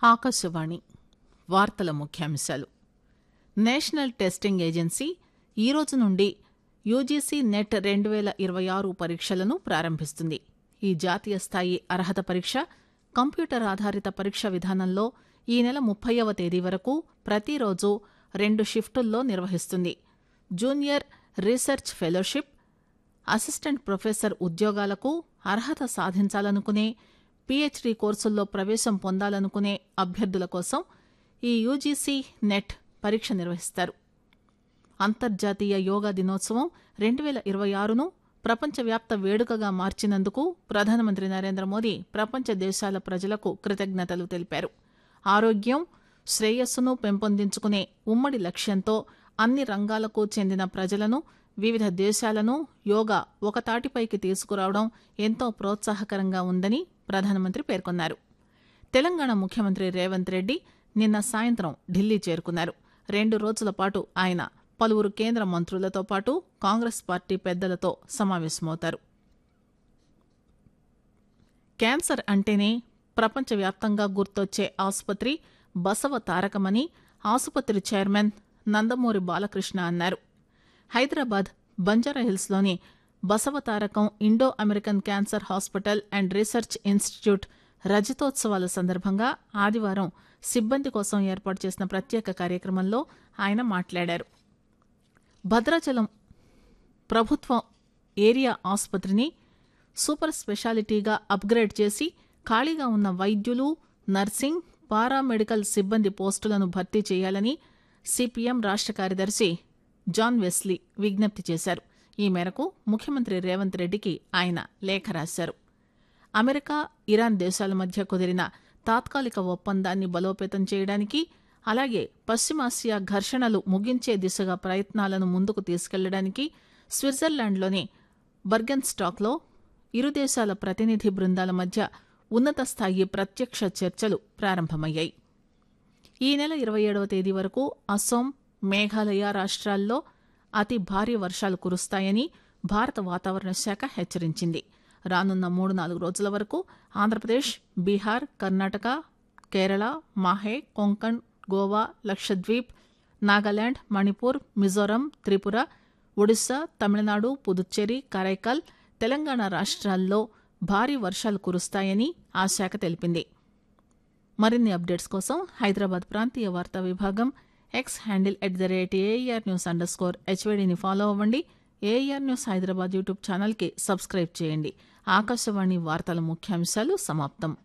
ఆకాశవాణి వార్తల ముఖ్యాంశాలు national testing agency ఈ రోజు నుండి యూజీసీ నెట్ రెండు పేల ఇరవై ఆరు పరీక్షలను ప్రారంభిస్తుంది ఈ జాతీయ స్థాయి అర్హత పరీక్ష కంప్యూటర్ ఆధారిత పరీక్ష విధానంలో ఈ నెల ముప్పైవ తేదీ వరకు ప్రతిరోజు రెండు షిఫ్టుల్లో నిర్వహిస్తుంది junior research fellowship assistant professor ఉద్యోగాలకు అర్హత సాధించాలనుకునే పీహెచ్డీ కోర్సుల్లో ప్రవేశం పొందాలనుకునే అభ్యర్థుల కోసం ఈ యూజీసీ నెట్ పరీక్ష నిర్వహిస్తారు అంతర్జాతీయ యోగా దినోత్సవం రెండు పేల ఇరవై ఆరును ప్రపంచవ్యాప్త వేడుకగా మార్చినందుకు ప్రధానమంత్రి నరేంద్ర మోదీ ప్రపంచ దేశాల ప్రజలకు కృతజ్ఞతలు తెలిపారు ఆరోగ్యం శ్రేయస్సును పెంపొందించుకునే ఉమ్మడి లక్ష్యంతో అన్ని రంగాలకు చెందిన ప్రజలను వివిధ దేశాలను యోగా ఒక తాటిపైకి తీసుకురావడం ఎంతో ప్రోత్సాహకరంగా ఉందని ప్రధానమంత్రి పేర్కొన్నారు తెలంగాణ ముఖ్యమంత్రి రేవంత్ రెడ్డి నిన్న సాయంత్రం ఢిల్లీ చేరుకున్నారు రెండు రోజుల పాటు ఆయన పలువురు కేంద్ర మంత్రులతో పాటు కాంగ్రెస్ పార్టీ పెద్దలతో సమావేశమవుతారు క్యాన్సర్ అంటేనే ప్రపంచవ్యాప్తంగా గుర్తొచ్చే ఆసుపత్రి బసవ తారకమని ఆసుపత్రి చైర్మన్ నందమూరి బాలకృష్ణ అన్నారు హైదరాబాద్ బంజారాహిల్స్లోని Basava Tarakam Indo American cancer hospital and research institute రజతోత్సవాల సందర్భంగా ఆదివారం సిబ్బంది కోసం ఏర్పాటు చేసిన ప్రత్యేక కార్యక్రమంలో ఆయన మాట్లాడారు భద్రాచలం ప్రభుత్వ ఏరియా ఆసుపత్రిని సూపర్ స్పెషాలిటీగా అప్గ్రేడ్ చేసి ఖాళీగా ఉన్న వైద్యులు నర్సింగ్ పారామెడికల్ సిబ్బంది పోస్టులను భర్తీ చేయాలని సిపిఎం రాష్ట్ర కార్యదర్శి జాన్ వెస్లీ విజ్ఞప్తి చేశారు ఈ మేరకు ముఖ్యమంత్రి రేవంత్ రెడ్డికి ఆయన లేఖ రాశారు అమెరికా ఇరాన్ దేశాల మధ్య కుదిరిన తాత్కాలిక ఒప్పందాన్ని బలోపేతం చేయడానికి అలాగే పశ్చిమాసియా ఘర్షణలు ముగించే దిశగా ప్రయత్నాలను ముందుకు తీసుకెళ్లడానికి స్విట్జర్లాండ్లోని బర్గన్ స్టాక్లో ఇరు దేశాల ప్రతినిధి బృందాల మధ్య ఉన్నత స్థాయి ప్రత్యక్ష చర్చలు ప్రారంభమయ్యాయి ఈ నెల ఇరవై ఏడవ తేదీ వరకు అస్సోం మేఘాలయ రాష్ట్రాల్లో అతి భారీ వర్షాలు కురుస్తాయని భారత వాతావరణ శాఖ హెచ్చరించింది రానున్న మూడు నాలుగు రోజుల వరకు ఆంధ్రప్రదేశ్ బీహార్ కర్ణాటక కేరళ మాహే కొంకణ్ గోవా లక్షద్వీప్ నాగాలాండ్ మణిపూర్ మిజోరం త్రిపుర ఒడిశా తమిళనాడు పుదుచ్చేరి కరైకల్ తెలంగాణ రాష్ట్రాల్లో భారీ వర్షాలు కురుస్తాయని ఆ శాఖ తెలిపింది మరిన్ని అప్డేట్స్ కోసం హైదరాబాద్ ప్రాంతీయ వార్తా విభాగం X handle at the rate AIR news underscore హెచ్వైడీని ఫాలో అవ్వండి ఏఆర్ న్యూస్ హైదరాబాద్ యూట్యూబ్ ఛానల్కి సబ్స్క్రైబ్ చేయండి ఆకాశవాణి వార్తల ముఖ్యాంశాలు సమాప్తం